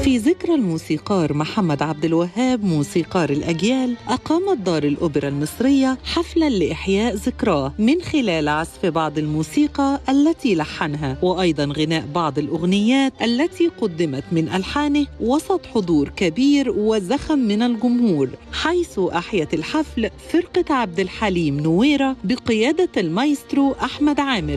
في ذكرى الموسيقار محمد عبد الوهاب موسيقار الأجيال أقامت دار الأوبرا المصرية حفلا لإحياء ذكراه من خلال عزف بعض الموسيقى التي لحنها وأيضا غناء بعض الأغنيات التي قدمت من ألحانه وسط حضور كبير وزخم من الجمهور حيث أحيت الحفل فرقة عبد الحليم نويرة بقيادة المايسترو أحمد عامر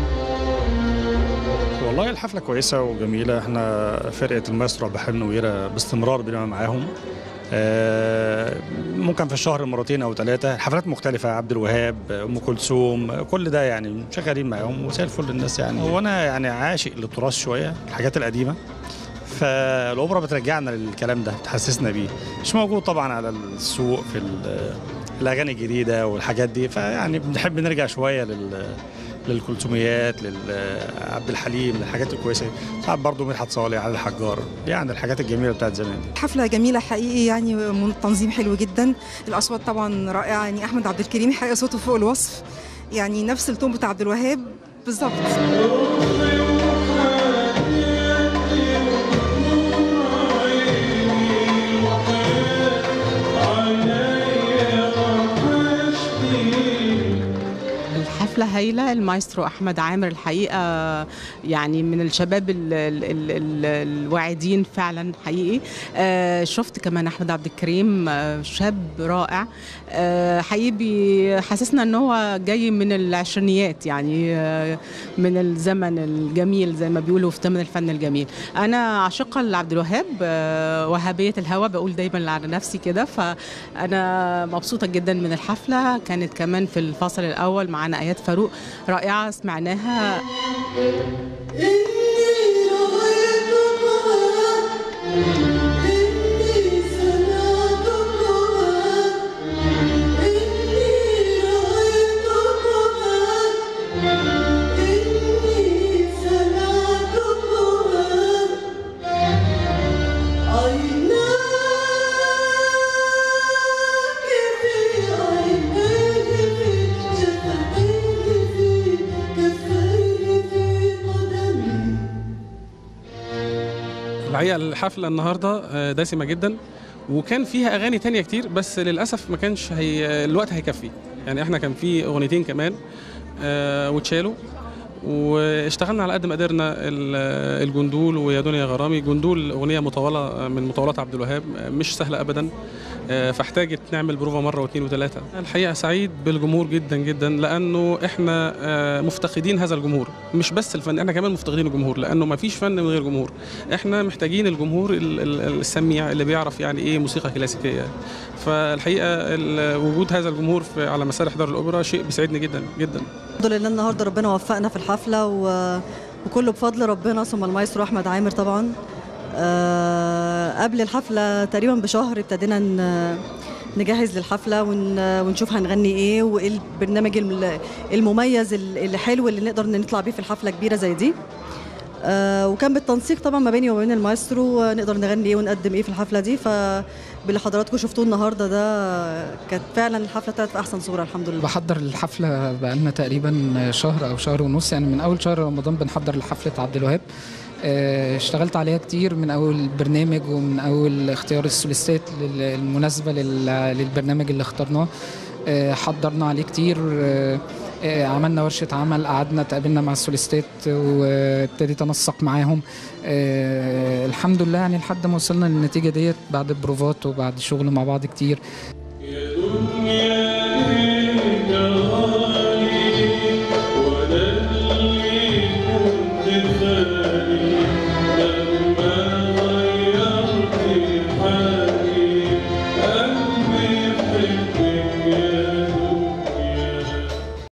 والله الحفلة كويسة وجميلة احنا فرقة المايسترو عبد الحليم نويرة باستمرار بنبقى معاهم آه، ممكن في الشهر مرتين او ثلاثة حفلات مختلفة عبد الوهاب ام كلثوم كل ده يعني شغالين معاهم وزي الفل الناس يعني وانا يعني عاشق للتراث شوية الحاجات القديمة فالاوبرا بترجعنا للكلام ده بتحسسنا بيه مش موجود طبعا على السوق في ال- الاغاني الجديده والحاجات دي فيعني بنحب نرجع شويه لل للكلثوميات لعبد الحليم للحاجات الكويسه ساعات برضه مدحت صالح علي الحجار يعني الحاجات الجميله بتاعت زمان دي حفلة جميلة حقيقي يعني من- تنظيم حلو جدا الأصوات طبعا رائعة يعني أحمد عبد الكريم حقيقة صوته فوق الوصف يعني نفس التون بتاع عبد الوهاب بالظبط الحفلة هايلة المايسترو أحمد عامر الحقيقة يعني من الشباب ال ال ال ال الواعدين فعلا حقيقي آه شفت كمان أحمد عبد الكريم آه شاب رائع آه حقيقي بيحسسنا أن هو جاي من العشرينيات يعني آه من الزمن الجميل زي ما بيقولوا في زمن الفن الجميل أنا عاشقة لعبد الوهاب آه وهابية الهوى بقول دايما على نفسي كده فأنا مبسوطة جدا من الحفلة كانت كمان في الفصل الأول معانا آيات فاروق رائعة سمعناها الحقيقه الحفله النهارده آه، دسمه جدا وكان فيها اغاني تانية كتير بس للاسف ما كانش هي الوقت هيكفي يعني احنا كان في اغنيتين كمان آه، واتشالوا واشتغلنا على قد ما قدرنا ال- الجندول ويا دنيا غرامي جندول اغنيه مطوله من مطولات عبد الوهاب مش سهله ابدا آه، فاحتاجت نعمل بروفا مره واثنين وثلاثه الحقيقه سعيد بالجمهور جدا جدا لانه احنا آه، مفتقدين هذا الجمهور مش بس الفن احنا كمان مفتقدين الجمهور لانه ما فيش فن من غير جمهور احنا محتاجين الجمهور ال- ال- السميع اللي بيعرف يعني ايه موسيقى كلاسيكيه فالحقيقه ال- وجود هذا الجمهور في على مسارح دار الاوبرا شيء بيسعدني جدا جدا الحمد لله النهارده ربنا وفقنا في الحفله و... وكله بفضل ربنا ثم المايسترو احمد عامر طبعا آه، قبل الحفله تقريبا بشهر ابتدينا ن... نجهز للحفله ون... ونشوف هنغني ايه وايه البرنامج الم- المميز ال- الحلو اللي نقدر نطلع بيه في الحفله كبيره زي دي آه، وكان بالتنسيق طبعا ما بيني وما بين المايسترو آه، نقدر نغني ايه ونقدم ايه في الحفله دي فباللي حضراتكم شفتوه النهارده ده كانت فعلا الحفله طلعت في احسن صوره الحمد لله بحضر الحفلة بقالنا تقريبا شهر أو شهر ونص يعني من أول شهر رمضان بنحضر لحفلة عبد الوهاب آه، اشتغلت عليها كتير من أول برنامج ومن أول اختيار السوليستات لل- المناسبة لل- للبرنامج اللي اخترناه آه، حضرنا عليه كتير آه، آه، عملنا ورشة عمل قعدنا تقابلنا مع السوليستات وابتديت أنسق معاهم آه، الحمد لله يعني لحد ما وصلنا للنتيجة ديت بعد بروفات وبعد شغل مع بعض كتير يا